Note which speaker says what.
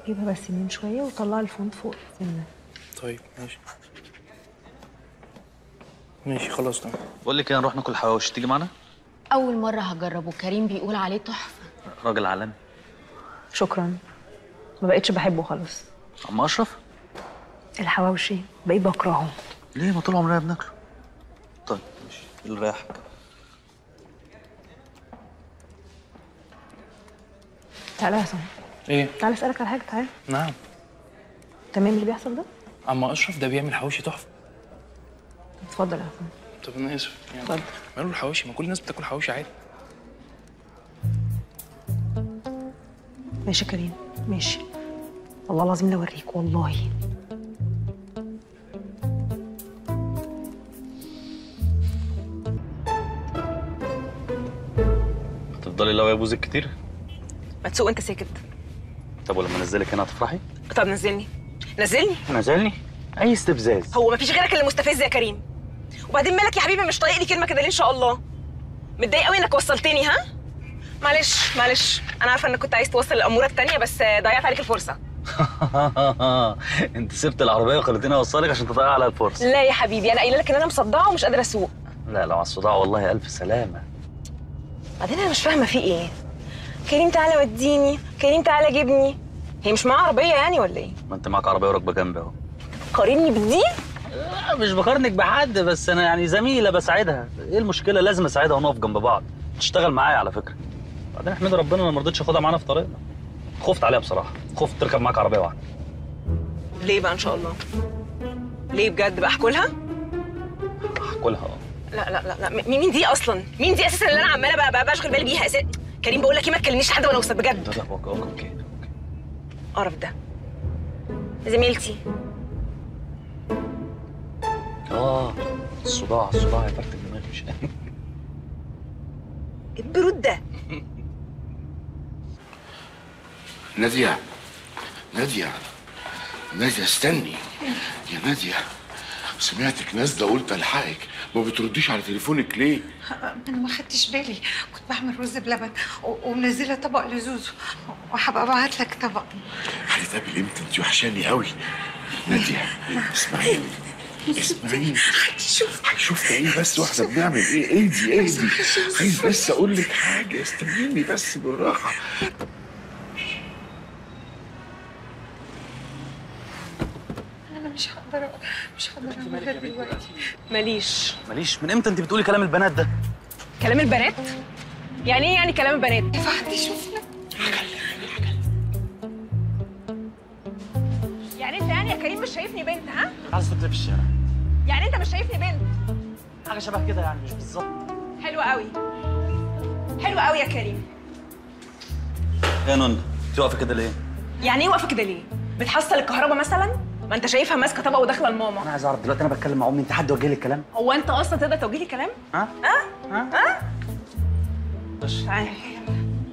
Speaker 1: جيبها بس يمين شويه وطلع الفونت فوق سنه
Speaker 2: طيب ماشي ماشي خلاص تمام
Speaker 3: بقول لك ايه نروح ناكل حواوشي تيجي معانا
Speaker 4: اول مره هجربه كريم بيقول عليه تحفه
Speaker 3: راجل عالمي
Speaker 1: شكرا ما بقتش بحبه خالص
Speaker 3: عم اشرف
Speaker 1: الحواوشي بقيت بكرهه
Speaker 3: ليه ما طول عمرنا بناكله طيب ماشي اللي رايحك
Speaker 1: تعالى يا حسن
Speaker 2: ايه
Speaker 1: تعالى اسالك على حاجه تعالى
Speaker 2: نعم
Speaker 1: تمام اللي بيحصل ده
Speaker 2: اما اشرف ده بيعمل حواوشي تحفه
Speaker 1: اتفضل يا حسن
Speaker 2: طب انا اسف يعني
Speaker 1: اتفضل.
Speaker 2: ماله الحواوشي ما كل الناس بتاكل حواوشي عادي
Speaker 1: ماشي يا كريم ماشي والله العظيم لا اوريك والله
Speaker 3: هتفضلي لو يا بوزك كتير
Speaker 5: ما تسوق انت ساكت
Speaker 3: طب ولما انزلك هنا هتفرحي
Speaker 5: طب نزلني نزلني
Speaker 3: نزلني اي استفزاز
Speaker 5: هو مفيش غيرك اللي مستفز يا كريم وبعدين مالك يا حبيبي مش طايق لي كلمه كده ليه ان شاء الله متضايق قوي انك وصلتني ها معلش معلش انا عارفه انك كنت عايز توصل الاموره التانيه بس ضيعت عليك الفرصه
Speaker 3: انت سبت العربيه وخليتني اوصلك عشان تضيع على الفرصه
Speaker 5: لا يا حبيبي انا قايله لك ان انا مصدعه ومش قادره اسوق
Speaker 3: لا لو على الصداع والله الف سلامه
Speaker 5: بعدين انا مش فاهمه في ايه كريم تعالى وديني كريم تعالى جيبني هي مش معاها عربيه يعني ولا ايه
Speaker 3: ما انت معاك عربيه وراكبه جنبي اهو
Speaker 5: قارني بدي
Speaker 3: لا، مش بقارنك بحد بس انا يعني زميله بساعدها ايه المشكله لازم اساعدها ونقف جنب بعض تشتغل معايا على فكره بعدين احمد ربنا انا ما رضيتش اخدها معانا في طريقنا خفت عليها بصراحه خفت تركب معاك عربيه واحده
Speaker 5: ليه بقى ان شاء الله ليه بجد بقى احكولها
Speaker 3: هاكلها اه
Speaker 5: لا لا لا لا م- مين دي اصلا مين دي اساسا اللي انا عماله بقى, بقى بشغل بالي بيها اساسا كريم بقول لك ايه ما تكلمنيش لحد وانا وصلت بجد
Speaker 3: لا لا اوكي اوكي اوكي
Speaker 5: قرف ده زميلتي
Speaker 3: اه الصداع الصداع يا فرت الدماغ مش
Speaker 5: إيه البرود ده
Speaker 6: نادية نادية نادية استني يا نادية سمعتك نازلة قلت الحقك ما بترديش على تليفونك ليه؟
Speaker 7: انا ما خدتش بالي كنت بعمل رز بلبن و- ومنزله طبق لزوزو وهبقى ابعت لك طبق
Speaker 6: هنتقابل امتى انت وحشاني قوي نادية اسمعيني اسمعيني
Speaker 7: شوف
Speaker 6: هيشوف ايه بس واحنا بنعمل ايه اهدي اهدي عايز بس اقول لك حاجة استنيني بس بالراحة
Speaker 7: انا مش هقدر مش هقدر اعملها دلوقتي
Speaker 5: ماليش
Speaker 3: ماليش من امتى انت بتقولي كلام البنات ده
Speaker 5: كلام البنات يعني ايه يعني كلام البنات
Speaker 7: فحد يشوفنا
Speaker 5: يعني انت يعني يا كريم مش شايفني بنت ها
Speaker 3: عايز تبدا في الشارع
Speaker 5: يعني انت مش شايفني بنت
Speaker 3: حاجه شبه كده يعني مش بالظبط
Speaker 5: حلو قوي حلو قوي يا كريم
Speaker 3: يا نون انت واقفه كده ليه
Speaker 5: يعني ايه واقفه كده ليه بتحصل الكهرباء مثلا ما انت شايفها ماسكه طبق وداخله لماما
Speaker 3: انا عايز اعرف دلوقتي انا بتكلم مع امي انت حد وجه لي الكلام
Speaker 5: هو انت اصلا تقدر توجيه لي كلام
Speaker 3: ها
Speaker 5: ها
Speaker 3: ها
Speaker 5: ها
Speaker 3: بس
Speaker 5: تعالى